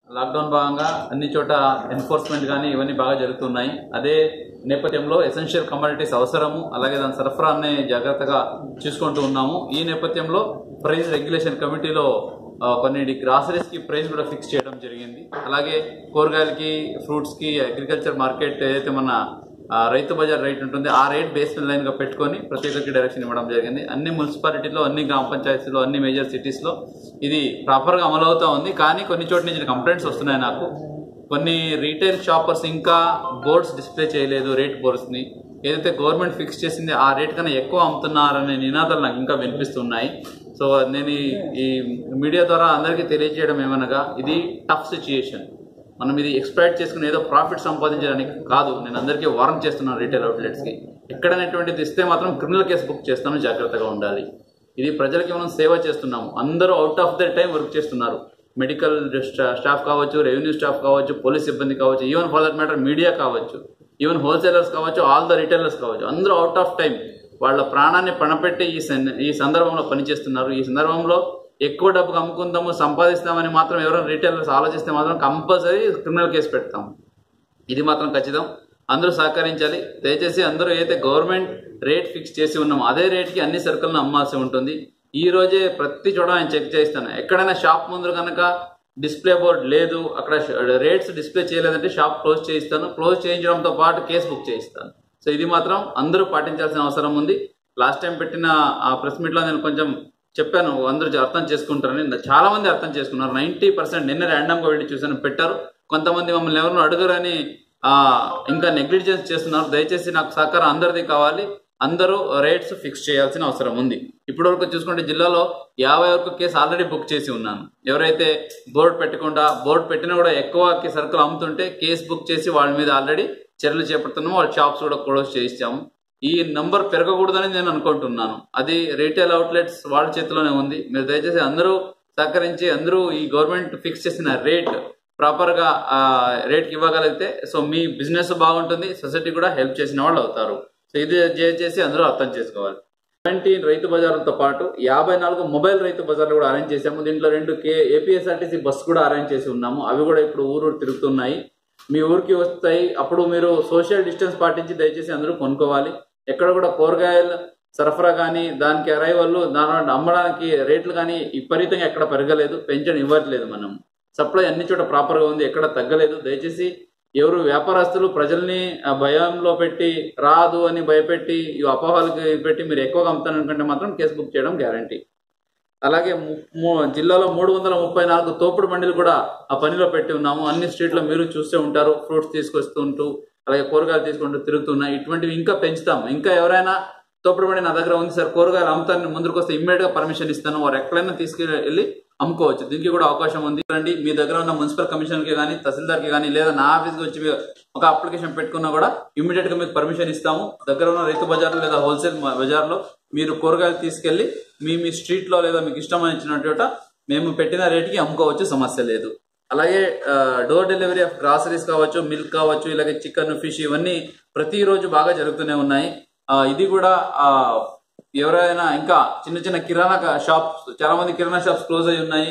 lockdown భాగంగా అన్ని చోట ఎన్ఫోర్స్మెంట్ కానీ ఇవన్నీ బాగా జరుగుతున్నాయి అదే నేపథ్యంలో ఎసెన్షియల్ కమోడిటీస్ అవసరము అలాగే దాని సరఫరాన్ని జాగ్రత్తగా చూసుకుంటూ ఉన్నాము ఈ నేపథ్యంలో ప్రైస్ రెగ్యులేషన్ కమిటీలో ఆ, కొన్ని గ్రాసరీస్ కి ప్రైస్ కూడా ఫిక్స్ చేయడం జరిగింది అలాగే కూరగాయలకి ఫ్రూట్స్ కి అగ్రికల్చర్ మార్కెట్ ఏదైతే మన ఆ, రైతు బజార్ రేట్ ఉంటుంది ఆ రేట్ బేస్ లైన్ గా పెట్టుకొని ప్రతి ఒక్కరికి డైరెక్షన్ ఇవ్వడం జరిగింది అన్ని మున్సిపాలిటీలో అన్ని గ్రామ పంచాయతీలో అన్ని మేజర్ సిటీస్ లో ఇది ప్రాపర్ గా అమలు అవుతా ఉంది కానీ కొన్ని చోట్ల నుంచి కంప్లైంట్స్ వస్తున్నాయి నాకు కొన్ని రీటైల్ షాపర్స్ ఇంకా బోర్డ్స్ డిస్ప్లే చేయలేదు రేట్ బోర్డ్స్ ని ఏదైతే గవర్నమెంట్ ఫిక్స్ చేసింది ఆ రేట్ కన్నా ఎక్కువ అమ్ముతున్నారనే నినాదాలు నాకు ఇంకా వినిపిస్తున్నాయి సో నేను ఈ- ఈ మీడియా ద్వారా అందరికీ తెలియజేయడం ఏమనగా ఇది టఫ్ సిచ్యుయేషన్ మనం ఇది ఎక్స్ప్లాయిట్ చేసుకుని ఏదో ప్రాఫిట్ సంపాదించడానికి కాదు నేను అందరికీ వార్న్ చేస్తున్నాను రీటైల్ అవుట్లెట్స్ కి ఎక్కడనేటువంటిది ఇస్తే మాత్రం క్రిమినల్ కేసు బుక్ చేస్తాను జాగ్రత్తగా ఉండాలి ఇది ప్రజలకి మనం సేవ చేస్తున్నాము అందరూ out of the time work చేస్తున్నారు మెడికల్ స్టాఫ్ కావచ్చు రెవెన్యూ స్టాఫ్ కావచ్చు పోలీస్ సిబ్బంది కావచ్చు even for that matter media కావచ్చు ఈవెన్ హోల్సేలర్స్ కావచ్చు ఆల్ ద రిటైలర్స్ కావచ్చు అందరూ అవుట్ ఆఫ్ టైం వాళ్ళ ప్రాణాన్ని పణపెట్టి ఈ సన్- ఈ సందర్భంలో పనిచేస్తున్నారు ఈ సందర్భంలో ఎక్కువ డబ్బుకు అమ్ముకుందాము సంపాదిస్తామని మాత్రం ఎవరైనా రిటైలర్స్ ఆలోచిస్తే మాత్రం కంపల్సరీ క్రిమినల్ కేసు పెడతాం ఇది మాత్రం ఖచ్చితం అందరూ సహకరించాలి దయచేసి అందరూ ఏదైతే గవర్నమెంట్ రేట్ ఫిక్స్ చేసి ఉన్నామో అదే రేట్కి అన్ని సరుకులను అమ్మాల్సి ఉంటుంది ఈ రోజే ప్రతి చోట నేను చెక్ చేయిస్తాను ఎక్కడైనా షాప్ ముందు కనుక డిస్ప్లే బోర్డ్ లేదు అక్కడ రేట్స్ డిస్ప్లే చేయలేదంటే షాప్ క్లోజ్ చేయిస్తాను క్లోజ్ చేయించడంతో పాటు కేసు బుక్ చేయిస్తాను సో ఇది మాత్రం అందరూ పాటించాల్సిన అవసరం ఉంది లాస్ట్ టైం పెట్టిన ఆ ప్రెస్ మీట్లో నేను కొంచెం చెప్పాను అందరూ అర్థం చేసుకుంటారని చాలా మంది అర్థం చేసుకున్నారు నైంటీ పర్సెంట్ నిన్న ర్యాండమ్ గా వెళ్ళి చూసాను పెట్టారు కొంతమంది మమ్మల్ని ఎవరిని అడుగురని ఆ, ఇంకా నెగ్లిజెన్స్ చేస్తున్నారు దయచేసి నాకు సహకారం అందరిది కావాలి అందరూ రేట్స్ ఫిక్స్ చేయాల్సిన అవసరం ఉంది ఇప్పటి వరకు చూసుకుంటే జిల్లాలో యాభై వరకు కేసు ఆల్రెడీ బుక్ చేసి ఉన్నాను ఎవరైతే బోర్డు పెట్టకుండా బోర్డు పెట్టినా కూడా ఎక్కువ సరుకులు అమ్ముతుంటే కేసు బుక్ చేసి వాళ్ళ మీద ఆల్రెడీ చర్యలు చేపడుతున్నాము వాళ్ళ షాప్స్ కూడా క్లోజ్ చేయిస్తాము ఈ నంబర్ పెరగకూడదని నేను అనుకుంటున్నాను అది రీటైల్ అవుట్లెట్స్ వాళ్ళ చేతిలోనే ఉంది మీరు దయచేసి అందరూ సహకరించి అందరూ ఈ గవర్నమెంట్ ఫిక్స్ చేసిన రేట్ ప్రాపర్ గా రేట్ ఇవ్వగలిగితే సో మీ బిజినెస్ బాగుంటుంది సొసైటీ కూడా హెల్ప్ చేసిన వాళ్ళు అవుతారు సో ఇది చేసి అందరూ అర్థం చేసుకోవాలి సెవెంటీన్ రైతు బజార్లతో పాటు యాభై నాలుగు మొబైల్ రైతు బజార్లు కూడా అరేంజ్ చేశాము దీంట్లో రెండు కే ఏపీఎస్ఆర్టీసీ బస్ కూడా అరేంజ్ చేసి ఉన్నాము అవి కూడా ఇప్పుడు ఊరు తిరుగుతున్నాయి మీ ఊరికి వస్తాయి అప్పుడు మీరు సోషల్ డిస్టెన్స్ పాటించి దయచేసి అందరూ కొనుక్కోవాలి ఎక్కడ కూడా కూరగాయలు సరఫరా కానీ దానికి అరైవల్ దాని అమ్మడానికి రేట్లు కానీ విపరీతంగా ఎక్కడ పెరగలేదు పెంచడం ఇవ్వట్లేదు మనం సప్లై అన్ని చోట ప్రాపర్ గా ఉంది ఎక్కడ తగ్గలేదు దయచేసి ఎవరు వ్యాపారస్తులు ప్రజల్ని ఆ భయంలో పెట్టి రాదు అని భయపెట్టి ఈ అపోహలకి పెట్టి మీరు ఎక్కువగా అమ్ముతారనుకుంటే మాత్రం కేసు బుక్ చేయడం గ్యారంటీ అలాగే ము- ము- జిల్లాలో మూడు వందల ముప్పై నాలుగు తోపుడు బండిలు కూడా ఆ పనిలో పెట్టి ఉన్నాము అన్ని స్ట్రీట్లో మీరు చూస్తూ ఉంటారు ఫ్రూట్స్ తీసుకొస్తుంటూ అలాగే కూరగాయలు తీసుకుంటూ తిరుగుతున్నాయి ఇటువంటివి ఇంకా పెంచుతాం ఇంకా ఎవరైనా తోపుడు బండి నా దగ్గర ఉంది సార్ కూరగాయలు అమ్ముతాను ముందుకు వస్తే ఇమ్మీడియట్ గా పర్మిషన్ ఇస్తాను వారు ఎక్కడైనా తీసుకెళ్ళి అమ్ముకోవచ్చు దీనికి కూడా అవకాశం ఉంది రండి మీ దగ్గర ఉన్న మున్సిపల్ కమిషనర్ కి కానీ తహసీల్దార్ కి కానీ లేదా నా ఆఫీస్కి వచ్చి మీరు ఒక అప్లికేషన్ పెట్టుకున్నా కూడా ఇమ్మీడియట్ గా మీకు పర్మిషన్ ఇస్తాము దగ్గర ఉన్న రైతు బజార్ లేదా హోల్సేల్ బజార్ లో మీరు కూరగాయలు తీసుకెళ్లి మీ మీ స్ట్రీట్ లో లేదా మీకు ఇష్టం ఇచ్చిన చోట మేము పెట్టిన రేటుకి అమ్ముకోవచ్చు సమస్య లేదు అలాగే డోర్ డెలివరీ ఆఫ్ గ్రాసరీస్ కావచ్చు మిల్క్ కావచ్చు ఇలాగే చికెన్ ఫిష్ ఇవన్నీ ప్రతిరోజు బాగా జరుగుతూనే ఉన్నాయి ఆ, ఇది కూడా ఆ, ఎవరైనా ఇంకా చిన్న చిన్న కిరాణా షాప్స్ చాలా మంది కిరాణా షాప్స్ క్లోజ్ అయి ఉన్నాయి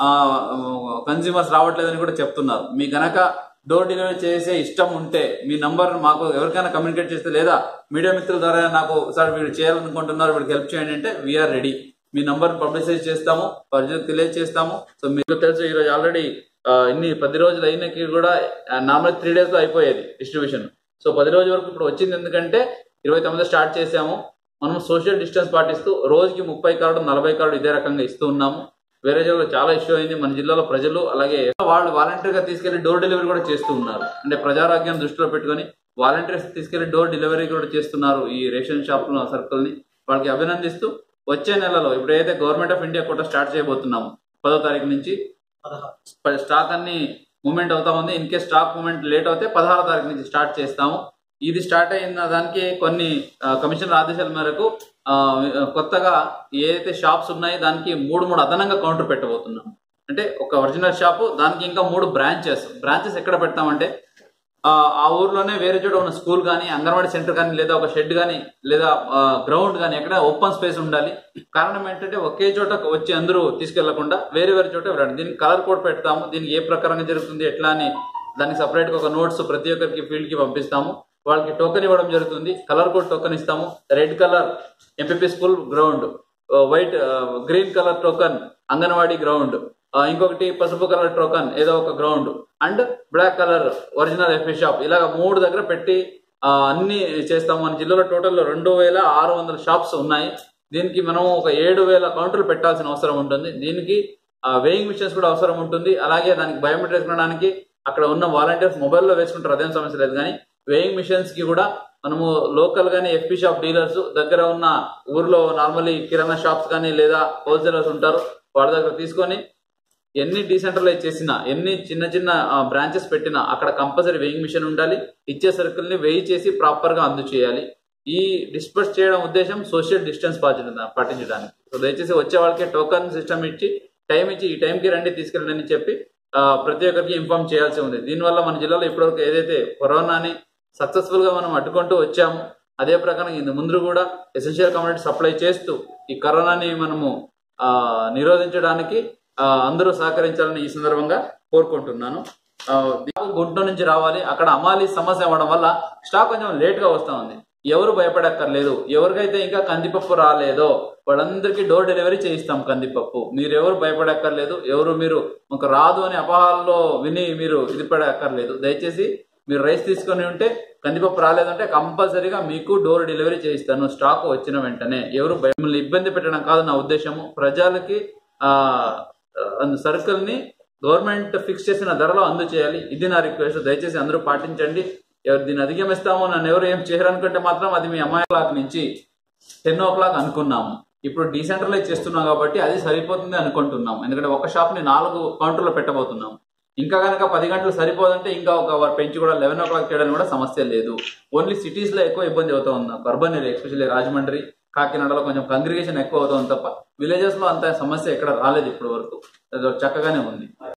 కన్స్యూమర్స్ రావట్లేదని కూడా చెప్తున్నారు మీ గనక డోర్ డెలివరీ చేసే ఇష్టం ఉంటే మీ నంబర్ మాకు ఎవరికైనా కమ్యూనికేట్ చేస్తే లేదా మీడియా మిత్రుల ద్వారా నాకు సార్ వీడు చేయాలనుకుంటున్నారు వీడికి హెల్ప్ చేయండి అంటే వీఆర్ రెడీ మీ నంబర్ పబ్లిసైజ్ చేస్తాము ప్రజలకు తెలియజేస్తాము సో మీకు తెలుసు ఈరోజు ఆల్రెడీ ఇన్ని పది రోజులు అయినకి కూడా నార్మల్ త్రీ డేస్ లో అయిపోయేది డిస్ట్రిబ్యూషన్ సో పది రోజుల వరకు ఇప్పుడు వచ్చింది ఎందుకంటే ఇరవై తొమ్మిది స్టార్ట్ చేసాము మనం సోషల్ డిస్టెన్స్ పాటిస్తూ రోజుకి ముప్పై కార్డు నలభై కార్డు ఇదే రకంగా ఇస్తూ ఉన్నాము వేరే జిల్లాలో చాలా ఇష్యూ అయింది మన జిల్లాలో ప్రజలు అలాగే వాళ్ళు వాలంటీర్ గా తీసుకెళ్లి డోర్ డెలివరీ కూడా చేస్తూ ఉన్నారు అంటే ప్రజారోగ్యం దృష్టిలో పెట్టుకొని వాలంటీర్స్ తీసుకెళ్లి డోర్ డెలివరీ కూడా చేస్తున్నారు ఈ రేషన్ షాప్ సర్కిల్ ని వాళ్ళకి అభినందిస్తూ వచ్చే నెలలో ఇప్పుడు ఏదైతే గవర్నమెంట్ ఆఫ్ ఇండియా కూడా స్టార్ట్ చేయబోతున్నాము పదో తారీఖు నుంచి ప- స్టాక్ అన్ని మూమెంట్ అవుతా ఉంది in case stock movement late అవుతే పదహారో తారీఖు నుంచి స్టార్ట్ చేస్తాము ఇది స్టార్ట్ అయిన దానికి కొన్ని ఆ, కమిషనర్ ఆదేశాల మేరకు ఆ, కొత్తగా ఏదైతే షాప్స్ ఉన్నాయో దానికి మూడు మూడు అదనంగా కౌంటర్ పెట్టబోతున్నాం అంటే ఒక ఒరిజినల్ షాపు దానికి ఇంకా మూడు బ్రాంచెస్ బ్రాంచెస్ ఎక్కడ పెడతామంటే ఆ ఆ ఊర్లోనే వేరే చోట ఉన్న స్కూల్ కానీ అంగన్వాడీ సెంటర్ కానీ లేదా ఒక షెడ్ కానీ లేదా గ్రౌండ్ కానీ ఎక్కడ ఓపెన్ స్పేస్ ఉండాలి కారణం ఏంటంటే ఒకే చోట వచ్చి అందరూ తీసుకెళ్లకుండా వేరే వేరే చోట వెళ్ళండి దీనికి కలర్ కోడ్ పెడతాము దీనికి ఏ ప్రకారంగా జరుగుతుంది ఎట్లా అని దానికి సపరేట్ గా ఒక నోట్స్ ప్రతి ఒక్కరికి ఫీల్డ్ కి పంపిస్తాము వాళ్ళకి టోకెన్ ఇవ్వడం జరుగుతుంది కలర్ కోడ్ టోకెన్ ఇస్తాము red colour MPP school ground white green colour token Anganwadi ground ఇంకొకటి పసుపు కలర్ టోకన్ ఏదో ఒక ground and black colour original FA shop ఇలాగ మూడు దగ్గర పెట్టి ఆ, అన్ని చేస్తాము మన జిల్లాలో టోటల్ రెండు వేల ఆరు వందల షాప్స్ ఉన్నాయి దీనికి మనం ఒక ఏడు వేల కౌంటర్లు పెట్టాల్సిన అవసరం ఉంటుంది దీనికి వేయింగ్ మిషన్స్ కూడా అవసరం ఉంటుంది అలాగే దానికి బయోమెట్రిక్ వేసుకోవడానికి అక్కడ ఉన్న వాలంటీర్స్ మొబైల్లో వేసుకుంటారు అదేం సమస్య లేదు కానీ వేయింగ్ మిషన్స్ కి కూడా మనము లోకల్ గానీ ఎఫ్పి షాప్ డీలర్స్ దగ్గర ఉన్న ఊర్లో నార్మల్లీ కిరాణా షాప్స్ కానీ లేదా హోల్సేలర్స్ ఉంటారు వాళ్ళ దగ్గర తీసుకొని ఎన్ని డీసెంట్రలైజ్ చేసినా ఎన్ని చిన్న చిన్న బ్రాంచెస్ పెట్టినా అక్కడ కంపల్సరీ వేయింగ్ మిషన్ ఉండాలి ఇచ్చే సరుకుల్ని వేయి చేసి ప్రాపర్ గా అందచేయాలి ఈ డిస్పర్స్ చేయడం ఉద్దేశం సోషల్ డిస్టెన్స్ పాటించడా- పాటించడానికి సో దయచేసి వచ్చే వాళ్ళకి టోకన్ సిస్టమ్ ఇచ్చి టైం ఇచ్చి ఈ టైంకి రండి తీసుకెళ్ళండి అని చెప్పి ఆ, ప్రతి ఒక్కరికి ఇన్ఫార్మ్ చేయాల్సి ఉంది దీనివల్ల మన జిల్లాలో ఇప్పటివరకు ఏదైతే కరోనాని సక్సెస్ఫుల్ గా మనం అడ్డుకుంటూ వచ్చాము అదే ప్రకారం ఇంత ముందు కూడా ఎసెన్షియల్ కమ్యూనిటీ సప్లై చేస్తూ ఈ కరోనాని మనము ఆ, నిరోధించడానికి ఆ, అందరూ సహకరించాలని ఈ సందర్భంగా కోరుకుంటున్నాను ఆ, దీనికి గుంటూరు నుంచి రావాలి అక్కడ అమాలి సమస్య అవ్వడం వల్ల స్టాక్ కొంచెం లేట్ గా వస్తా ఉంది ఎవరు భయపడక్కర్లేదు ఎవరికైతే ఇంకా కందిపప్పు రాలేదో వాళ్ళందరికీ డోర్ డెలివరీ చేయిస్తాం కందిపప్పు మీరు ఎవరు భయపడక్కర్లేదు ఎవరు మీరు మాకు రాదు అనే అపోహాల్లో విని మీరు ఇది పడక్కర్లేదు దయచేసి మీరు రైస్ తీసుకొని ఉంటే కందిపప్పు రాలేదంటే కంపల్సరీగా మీకు డోర్ డెలివరీ చేయిస్తాను స్టాక్ వచ్చిన వెంటనే ఎవరు భయ- మిమ్మల్ని ఇబ్బంది పెట్టడం కాదు నా ఉద్దేశము ప్రజలకి ఆ సరుకుల్ ని గవర్నమెంట్ ఫిక్స్ చేసిన ధరలో అందచేయాలి ఇది నా రిక్వెస్ట్ దయచేసి అందరూ పాటించండి ఎవరు దీన్ని అధిగమిస్తామో నన్ను ఎవరు ఏం చేయరనుకుంటే మాత్రం అది మీ అమ్మాయి క్లాక్ నుంచి టెన్ ఓ క్లాక్ అనుకున్నాము ఇప్పుడు డీసెంట్రలైజ్ చేస్తున్నాం కాబట్టి అది సరిపోతుంది అనుకుంటున్నాం ఎందుకంటే ఒక షాప్ ని నాలుగు కౌంటర్లో పెట్టబోతున్నాం ఇంకా కనుక పది గంటలు సరిపోదంటే ఇంకా ఒక వారు పెంచి కూడా లెవెన్ ఓ క్లాక్ చేయడానికి కూడా సమస్య లేదు ఓన్లీ సిటీస్ లో ఎక్కువ ఇబ్బంది అవుతా ఉంది నాకు అర్బన్ ఏరియా ఎస్పెషల్లీ రాజమండ్రి కాకినాడలో కొంచెం కంగ్రిగేషన్ ఎక్కువ అవుతుంది తప్ప విలేజెస్ లో అంత సమస్య ఎక్కడ రాలేదు ఇప్పటి వరకు ఏదో చక్కగానే ఉంది